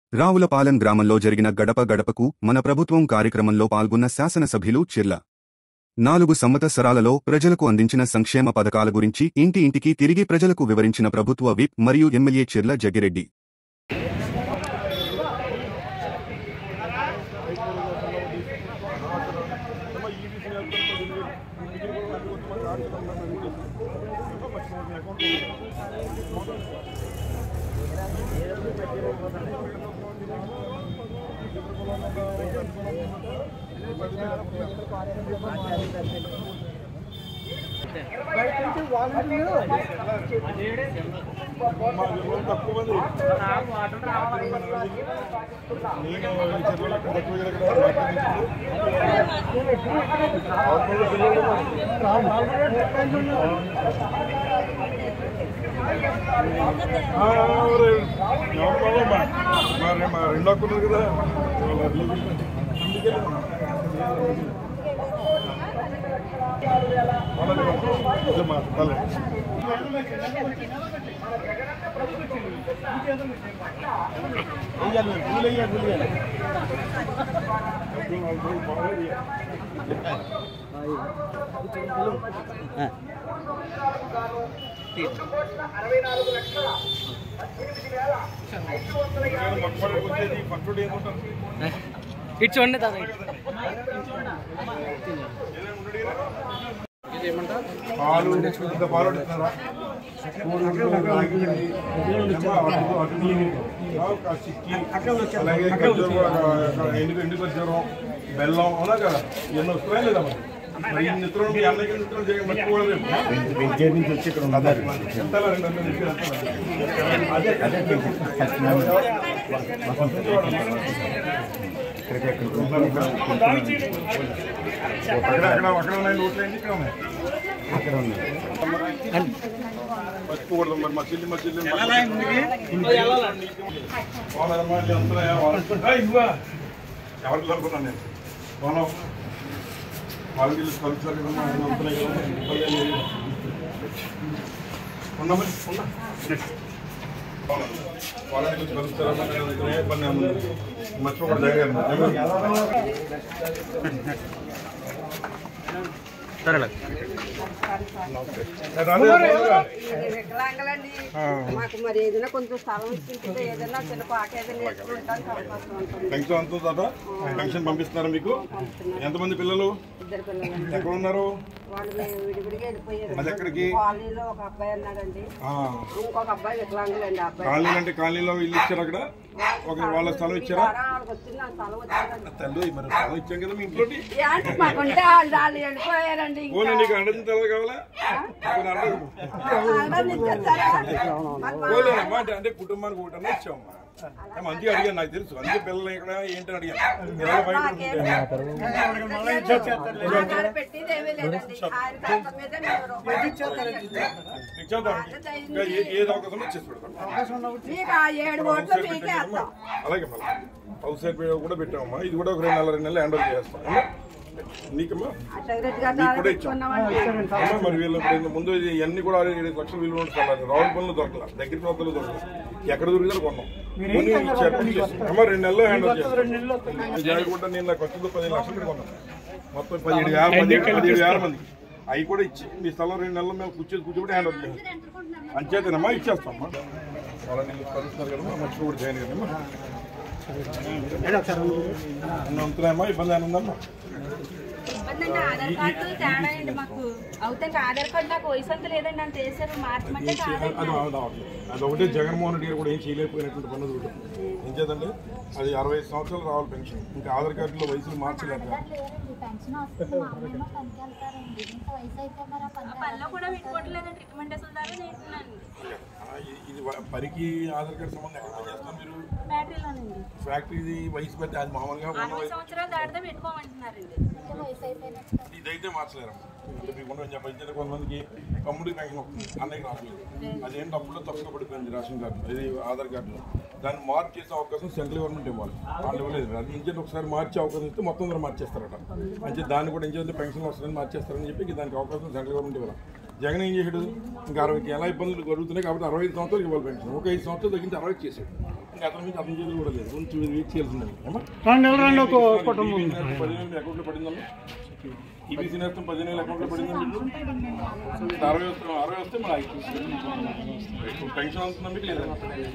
రావులపాలెం గ్రామంలో జరిగిన గడప గడపకు మన ప్రభుత్వం కార్యక్రమంలో పాల్గొన్న శాసనసభ్యులు చిర్ల నాలుగు సంవత్సరాలలో ప్రజలకు అందించిన సంక్షేమ పథకాల గురించి ఇంటి ఇంటికి తిరిగి ప్రజలకు వివరించిన ప్రభుత్వ విప్ మరియు ఎమ్మెల్యే చిర్ల జగ్గిరెడ్డి తక్కువ మంది నేను ఈ చెట్లలో ఇక్కడ తక్కువ ఇక్కడ మరి మా రెండు హక్కులు కదా అందుకే ఇదే మా తల్లి ఫస్ట్ ఏమంటారు ఇటు చూడండి తాత పాలు ఇంత పాలు అడుగుతున్నారా అలాగే ఖర్జూరం కూడా ఎండు ఎండు ఖర్జూరం బెల్లం అవునా కదా ఎన్నో వస్తున్నాయి లేదా మరి మరి ఈ నిత్రం మీ అన్నకి నిత్రం చేయక మర్చిపోలేదు విద్య నుంచి వచ్చి ఇక్కడ ఉన్నదారు ఎంత రెండు వందలు ఇచ్చి ఎంత? అదే అదే అక్కడ అక్కడ అక్కడ ఉన్నాయి నోట్లు ఏంటి ఇక్కడ ఉన్నాయి అక్కడ ఉంది మర్చిపోకూడదు మరి మా చెల్లి మా చెల్లి వాళ్ళమ్మా ఎంతున్నాయా ఇవ్వా ఎవరికి అనుకున్నాను నేను మనం వాళ్ళకి కలుస్తారు కదా మా అన్న అంతున్నాయి కదా ఉన్నా మరి ఉన్నా వాళ్ళకి కలుస్తారా ఏ పని మర్చిపోకూడదు జగన్ సరే వికలాంగులండి మాకు మరి ఏదైనా కొంచెం స్థలం ఇచ్చింటే ఏదైనా చిన్న పాట ఏదైనా నేర్చుకుంటానికి అవకాశం ఉంటుంది పెన్షన్ అంత తాత పెన్షన్ పంపిస్తున్నారా మీకు ఎంతమంది పిల్లలు ఇద్దరు పిల్లలు ఎక్కడ ఉన్నారు వాళ్ళు మేము విడివిడిగా వెళ్ళిపోయారు అది ఎక్కడికి కాలనీలో ఒక అబ్బాయి ఉన్నాడండి ఆ, ఇంకొక అబ్బాయి వికలాంగులండి ఆ అబ్బాయి కాలనీ అంటే కాలనీలో ఇల్లు ఇచ్చారు అక్కడ ఒక వాళ్ళ స్థలం ఇచ్చారా ద్వారా వాళ్ళకి వచ్చింది ఆ స్థలం వచ్చిందండి తల్లి మరి స్థలం ఇచ్చాం కదా మీ ఇంట్లోటి ఏంటి మాకుంటే వాళ్ళు వాళ్ళు వెళ్ళిపోయారండి పోనీ నీకు అండది తెలదు కావాలా పోనీ అండదు. అందరిని ఇచ్చేస్తారా మరి మా- పోనీ అమ్మా అంటే అంటే కుటుంబానికి ఒకటన్నా ఇచ్చామమ్మా ఏ మంచిగా అడిగాను నాకు తెలుసు అందుకే పిల్లలు ఇక్కడ ఏంటని అడిగాను పిల్లలు బయట ఉంటే ఆధార్ పెట్టేది ఏమీ లేదండి ఆయన కాస్త మీద మేము రూపాయలు ఇచ్చేస్తాం. ఇచ్చేద్దాం ఇంకా ఏ- ఏది అవకాశం ఇచ్చేసి పెడతాం మీకు ఆ ఏడు ఓట్లు మీకే వేస్తాం అలాగే మళ్ళీ హౌస్ సైడ్ కూడా పెట్టామమ్మా ఇది కూడా ఒక రెండు నెలల రెండు నెలలు హ్యాండ్ ఓవర్ చేస్తాం అమ్మా? నీకమ్మా అశోక్ గారు నీకు కూడా ఇచ్చాం తెచ్చుకున్నామండి అమ్మా, మరి వీళ్ళు ఇప్పుడు ముందు ఇది అన్ని కూడా ఏడు లక్షలు విలువ ఉంటున్నారు రావుల పనులు దొరకల దగ్గర ప్రాంతాలు దొరకల ఎక్కడ దొరికితే కొన్నాం కొని ఇచ్చారు ఇచ్చేసాం. అమ్మా రెండు నెలలు హ్యాండ్ ఓవర్ చేస్తాం జాగ్రత్త నేను నాకు వచ్చింది పదిహేను లక్షలు పెట్టి కొన్నాను మొత్తం పదిహేడు వేల పదిహేడు పదిహేడు వేల మంది అవి కూడా ఇచ్చి మీ స్థలం రెండు నెలలు మేము కూర్చొని కూర్చోబెట్టి హ్యాండ్ ఓవర్ చేస్తాం అంచేతనమ్మా ఇచ్చేస్తామ్మా వాళ్ళని కలుస్తున్నారు కదమ్మా మర్చిపోకూడదు చేయను కదమ్మా ఉంటున్నాయమ్మా ఇబ్బంది ఏమైనా ఉందమ్మా ఇబ్బందండి ఆధార్ కార్డు తేడా అండి మాకు అవుతే ఆధార్ కార్డు నాకు వయసు అంత లేదండి అంత వేసారు మార్చమంటే ఏం చేయాలి? అది అది అవట్లేదు. అది ఒకటే జగన్మోహన్ రెడ్డి గారు కూడా ఏం చేయలేకపోయినటువంటి పనులు ఒకటి ఏం చేద్దండి అది అరవై ఐదు సంవత్సరాలు రావాలి పెన్షన్ ఇంకా ఆధార్ కార్డులో వయసులు మార్చలేక లేదండి పెన్షన్ వస్తుంది మా అమ్మేమో పనికి వెళ్తారండి ఇంత వయసు అయితే మరి ఆ పనికి పనిలో కూడా పెట్టుకోవట్లేదండి రికమెండేషన్ ద్వారా నేర్చుకున్నాను ఆ, ఇ- ఇది వ- పనికి ఆధార్ కార్డు సంబంధం ఎక్కడ చేస్తాం మీరు బ్యాటరీలోనండి ఫ్యాక్టరీ వయసు బట్టి అది మామూలుగా ఉన్న అరవై వయసు సంవత్సరాలు దాటితే పెట్టుకోమంటున్నారండి ఇంత వయసు అయిపోయినట్టు ఇదైతే మార్చలేరమ్మా అంటే మీకు ఉండని చెప్పండి కొంతమందికి తమ్ముడికి పెన్షన్ వస్తుంది అన్నయ్యకి రావట్లేదు అదేంటి అప్పుడు తప్పుగా పడిపోయింది రేషన్ కార్డు ఇది ఆధార్ కార్డులో దాన్ని మార్క్ చేసే అవకాశం సెంట్రల్ గవర్నమెంట్ ఇవ్వాలి వాళ్ళు ఇవ్వలేదు అది ఇంజన్ ఒకసారి మార్చే అవకాశం ఇస్తే మొత్తం అందరూ మార్చేస్తారట అంటే దాన్ని కూడా ఇంజన్ పెన్షన్ వస్తుందని మార్చేస్తారని చెప్పి దానికి అవకాశం సెంట్రల్ గవర్నమెంట్ ఇవ్వాలి జగన్ ఏం చేశాడు ఇంకా అరవైకి ఎలా ఇబ్బందులు జరుగుతున్నాయి కాబట్టి అరవై ఐదు సంవత్సరాలు ఇవ్వాలి పెన్షన్ ఒక ఐదు సంవత్సరాలు తగ్గించి అరవై చేశాడు ఇంకా అతని నుంచి అతని చేతులు కూడా లేదు కొంచెం ఇది వెయిట్ చేయాల్సిందే ఏమా రెండు నెలలు రెండు ఒక కుటుంబం ఈబీసీ నేస్తం పదిహేను వేలు అకౌంట్లో పడిందమ్మా ఈబీసీ నేస్తం పదిహేను వేలు అకౌంట్లో పడిందండి ఇప్పుడు అరవై వస్తే అరవై వస్తే మరి ఇప్పుడు పెన్షన్ అవుతుందా మీకు లేదా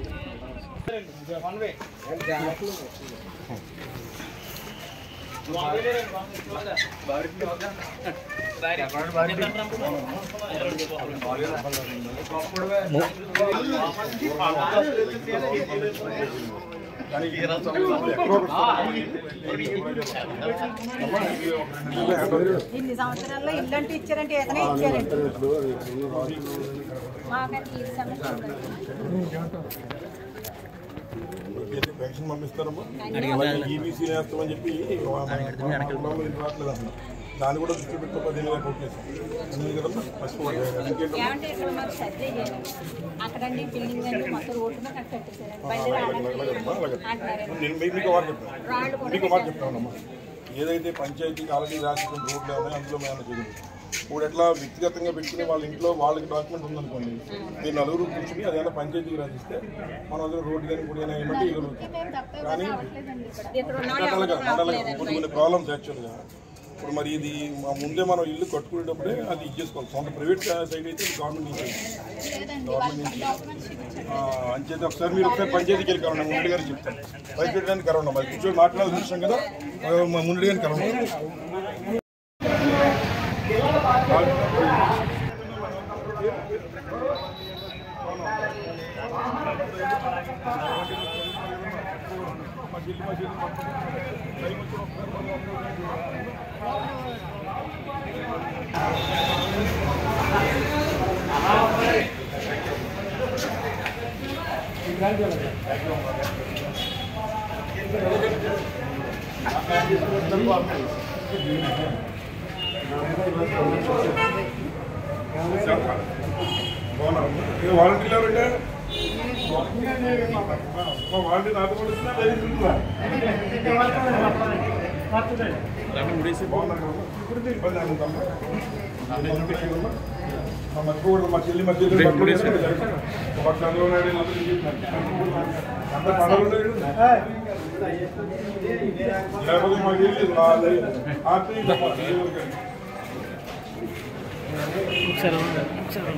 ఇన్ని సంవత్సరాల్లో ఇల్లు అంటే ఇచ్చారంటే ఏదైనా ఇచ్చారండి మాకైతే ఈ సమస్య ఉండదు ఏంటి పెన్షన్ పంపిస్తారమ్మా ఈబీసీ వేస్తామని చెప్పి రావట్లేదు అసలు దాన్ని కూడా దృష్టి పెట్టుకో పదిహేను వేల కోట్లు వేసాం అందుకే కదమ్మా మర్చిపోవాలి ఇంకేంటమ్మా ఏమంటే ఇక్కడ మాకు సర్జరీ చేయాలి అక్కడండి బిల్డింగ్ అండి మొత్తం రోడ్డు మీద నాకు కట్టేసారు బండి రావడానికి అంటారు నేను మీ- మీకు మాట చెప్తాను మీకు మాట చెప్తానమ్మా ఏదైతే పంచాయతీకి ఆల్రెడీ రాసినటువంటి రోడ్లు ఉన్నాయి అందులో మేము చదివి ఇప్పుడు ఎట్లా వ్యక్తిగతంగా పెట్టుకుని వాళ్ళ ఇంట్లో వాళ్ళకి డాక్యుమెంట్ ఉందనుకోండి మీరు నలుగురు కూర్చుని అదేనా పంచాయతీకి రాసిస్తే మనం అందులో రోడ్డు కానీ ఇప్పుడు ఏమైనా ఏమంటే ఇవ్వగలుగుతాం కానీ ఇక్కడ ఉన్న వాళ్ళు మండలుగా ఎవరు మండలుగా రావట్లేదండి కొన్ని కొన్ని ప్రాబ్లమ్స్ యాక్చువల్గా ఇప్పుడు మరి ఇది మా ముందే మనం ఇల్లు కట్టుకునేటప్పుడే అది ఇచ్చేసుకోవాలి సొంత ప్రైవేట్ సైడ్ అయితే గవర్నమెంట్ నుంచి గవర్నమెంట్ నుంచి ఆ, అంచేత ఒకసారి మీరు ఒకసారి పంచాయతీకి వెళ్ళి కరోనా మున్నడి గారికి చెప్తాను బయట పెట్టడానికి కరోనా మరి కూర్చొని మాట్లాడాల్సిన విషయం కదా ఆ, మా మున్నడి గారిని కరోనా వాలంటీర్లు ఎవరంటే వాలంటీర్ నాతో కూడా వస్తున్నా మర్చిపోకూడదు మా చెల్లి మా చెల్లి ఒక చంద్రబాబు నాయుడు అందరూ చెప్పినారు. అంత పనులు ఉన్నాయి. లేకపోతే మాకు తెలియదు మా ఆర్టీ చెప్పాలి ఒకసారి ఒకసారి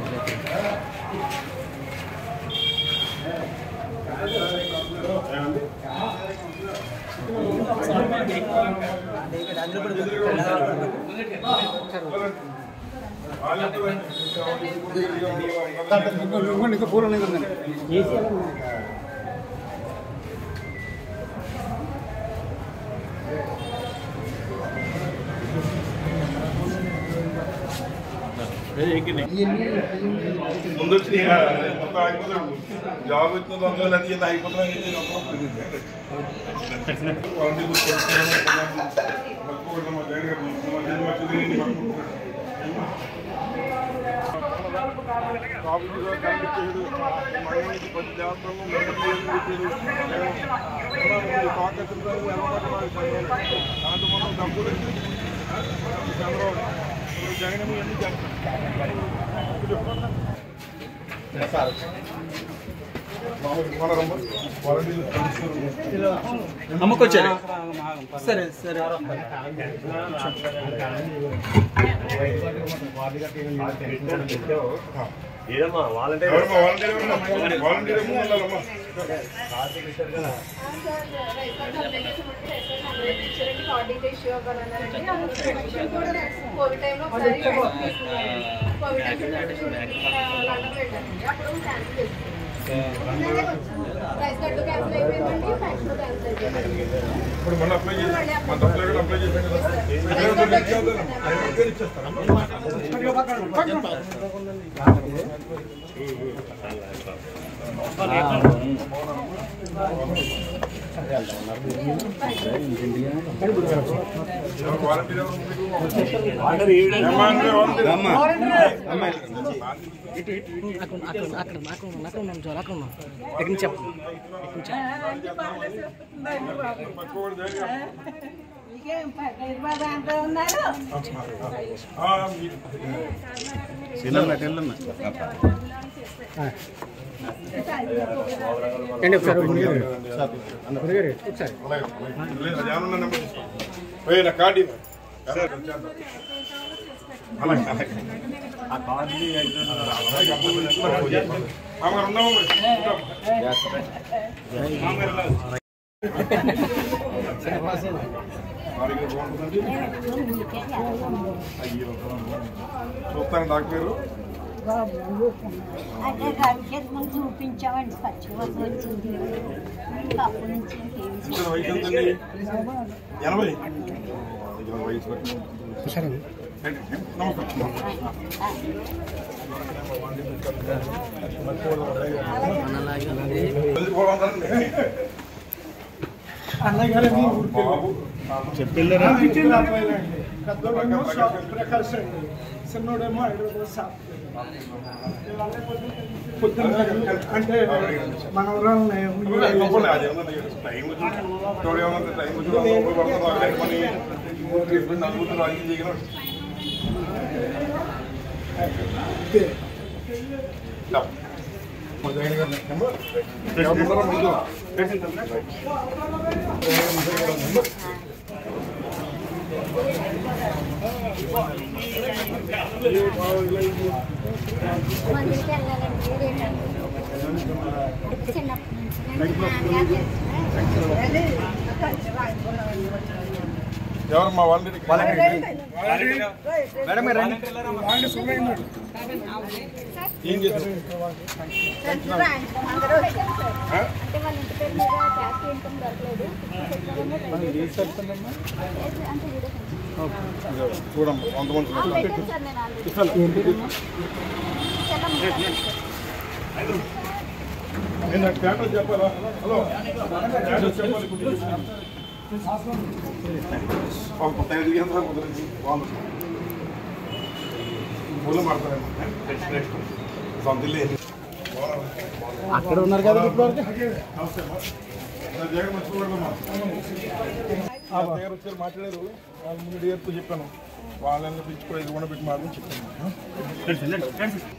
ఇంకా పూర్వం ఉందండి ముందు వచ్చి మొత్తం అయిపోతాడు జాబ్ వచ్చిన తొందరగా అది ఇది అయిపోతుంది ఇది వాళ్ళని చూసుకుంటున్నాను. మర్చిపోకూడదు మా డాడీ గారు. మా చెల్లి మా చెల్లిని పట్టుకుంటున్నాడు. కాపుకి కూడా కనిపించేది. మహిళకి ప్రతి దేవతలను మెల్లగా చేయించేది. మేము తాకట్టుతో నిలబడి వారి పనిచేయాలి. దాంట్లో మనం డబ్బులు చంద్రబాబు ఇప్పుడు జగన్ ఏమో ఎన్ని చేస్తారు అమ్మకొచ్చారు సరే సరే ఏదమ్మా వాలంటీర్ ఎవరమ్మా వాలంటీర్ ఎవరమ్మా? వాలంటీర్ ఏమో ఉండాలమ్మా కోవిడ్ టైంలో ఒకసారి కోవిడ్ అప్పుడు క్యాన్సిల్ చేసింది ప్రైస్ కట్టు క్యాన్సిల్ అయిపోయిందండి ఫ్యాక్స్ క్యాన్సిల్ అయిపోయింది ఇప్పుడు మొన్న అప్లై చేసి మన అప్లై కూడా అప్లై చేశాం కదా ఇక్కడ ఉన్న ఇచ్చేద్దాం. ఇక్కడ ఇచ్చేస్తారమ్మా ఎవరు వాలంటీర్ ఎవరు మీకు? ఏమ్మా అంటే వాలంటీర్. అక్కడ అక్కడ అక్కడ అక్కడ ఉన్నాం అక్కడ ఉన్నాం చాలు అక్కడ ఉన్నాం ఎక్కడి నుంచి చెప్పండి ఎక్కడి నుంచి చెప్పండి పట్టుకోకూడదు జాగ్రత్త. మీకేం పర్లేదు బాబా అంతా ఉన్నారు ఆ, మీ- అండి ఒకసారి గురుగారు గురుగారు ఒకసారి లేదు, అది ఏమన్నా నెంబర్ తీసుకో. ఓయ్, నా కార్డు ఇవ్వు. అలాగే, అలాగే. మామగారు ఉన్నామా మరి? ఉంటాం. మామగారు ఉన్నారు. వారికి బాగుంటుందండి? అయ్యో. చూస్తాను డాక్టర్ గారు అదే దానికి ముందు చూపించామండి పచ్చివాసన వచ్చింది అప్పటి నుంచి ఇంకేం ఇంకా వయసు ఎంతండి ఎనభై ఇరవై వయసు సరే నమస్కారం ప్రకాష్ అండి చిన్నోడేమో హైదరాబాద్ షాప్ పొద్దున్న అంటే మన ఊరాలని టైం మందిరికి వెళ్ళాలంటే రేటండి చిన్నప్పటి నుంచి ఎవరు మా వాళ్ళని ఏం చేస్తారు అంటే వాళ్ళ ఇంటి పేరు మీద ట్యాక్స్ ఇన్కమ్ దొరకలేదు అంటే వీడియో చూడమ్మా కొంతమంది పెట్టాను సార్ నేను ఆల్రెడీ నేను నాకు పేపర్ చెప్పాలా హలో పేపర్ చెప్పాలి వాళ్ళు కొత్త ఐదు గంటల కుదరదు వాళ్ళు ముళ్ళు మాడతారేమో సొంతలే అక్కడ ఉన్నారు కదా ఇప్పుడు నమస్తే అమ్మా. నా జగన్ మంచి చూడమ్మా నా దగ్గర వచ్చారు మాట్లాడారు వాళ్ళ ముందు డేర్తో చెప్పాను వాళ్ళని పిలుచుకో ఇది కూడా పెట్టి మాత్రం చెప్పాను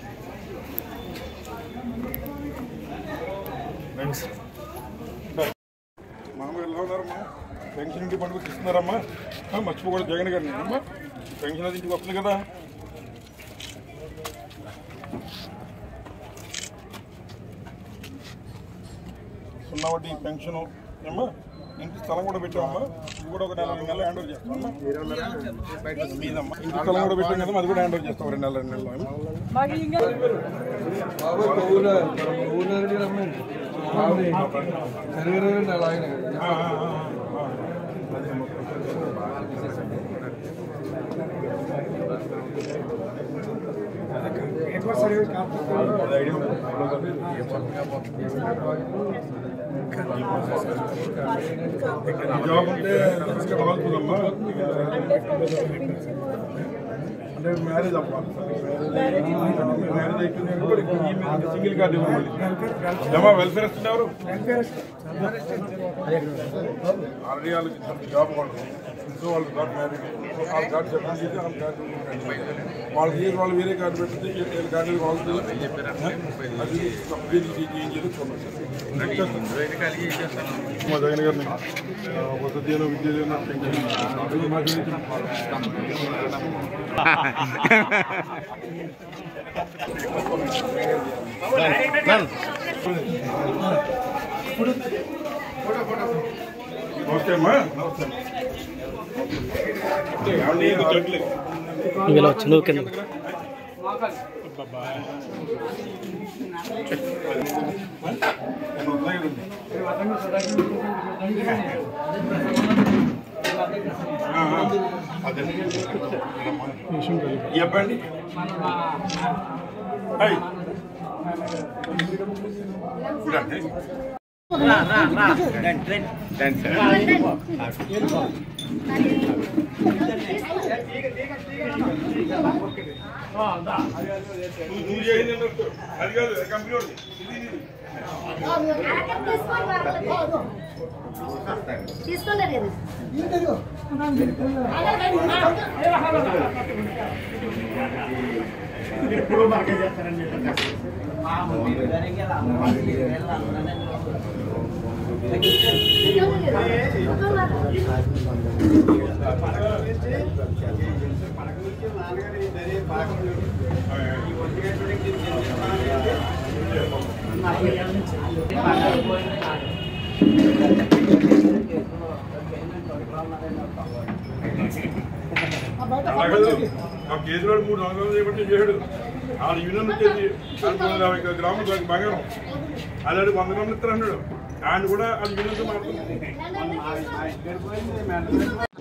మామగారు ఎలా ఉన్నారమ్మా పెన్షన్ ఇంటి పండుగ ఇస్తున్నారమ్మా ఆ, మర్చిపోకూడదు జగన్ గారిని అమ్మా పెన్షన్ అది ఇంటికి వస్తుంది కదా సున్నా వడ్డీ పెన్షన్ అమ్మా ఇంటి స్థలం కూడా పెట్టామమ్మా ఇది కూడా ఒక నెల రెండు నెలలు హ్యాండ్ ఓవర్ చేస్తామమ్మా మీదమ్మా ఇంటి స్థలం కూడా పెట్టాం కదా అది కూడా హ్యాండ్ ఓవర్ చేస్తాం రెండు నెలలు రెండు నెలలు ఏమ్మా? ఆ, ఆ, ఆ, ఆ. అది ఐడియా ఉందా? జాబ్ ఉంటే తీసుకురావాల్సిందమ్మా అంటే మ్యారేజ్ అవ్వాలి మ్యారేజ్ అయిపోయింది కూడా ఈ మీద సింగిల్ కార్డు ఇవ్వాలి ఏమా వెల్ఫేర్ ఇస్తుంది ఎవరు ఆల్రెడీ వాళ్ళకి జాబ్ కొడుతుంది సో వాళ్ళు కార్డు మ్యారేజ్ వాళ్ళ కార్డు చెప్పండి చేసి వాళ్ళ కార్డు వాళ్ళకి ఏ వాళ్ళు వేరే కార్డు పెట్టింది వీళ్ళ కార్డు వాళ్ళు అది కంప్లీట్ చేంజ్ చేసి చూడండి మా జగన్ గారిని ఆ, వసతి అయినా విద్య అయినా పెన్షన్ మాకు నమస్తే అమ్మా నమస్తే ఏమండి ఇది చెట్లు నువ్వు ఇలా వచ్చి నువ్వు కింద నేను ఉన్నాయి కదండి. ఆ, ఆ, అదే ఈ అబ్బాయి హాయ్ ఇదండి. నువ్వు నువ్వు చేయండి అన్నట్టు. అది కాదు అది కంపెనీ వాడిది. ఇది ఇది. తీసుకోలేదు కదా ఇప్పుడు మార్కెట్ చేస్తారండి అలాగే మా కేసీఆర్ మూడు సంవత్సరాలు చేయబట్టి చేయడు వాళ్ళ యూనియన్ వచ్చేసి నాలుగు వందల యాభై గ్రాములు దానికి బంగారం అలాంటి వంద గ్రాములు ఇస్తారు అన్నాడు ఆయన కూడా వాళ్ళ యూనియన్తో మాట్లాడుతుంది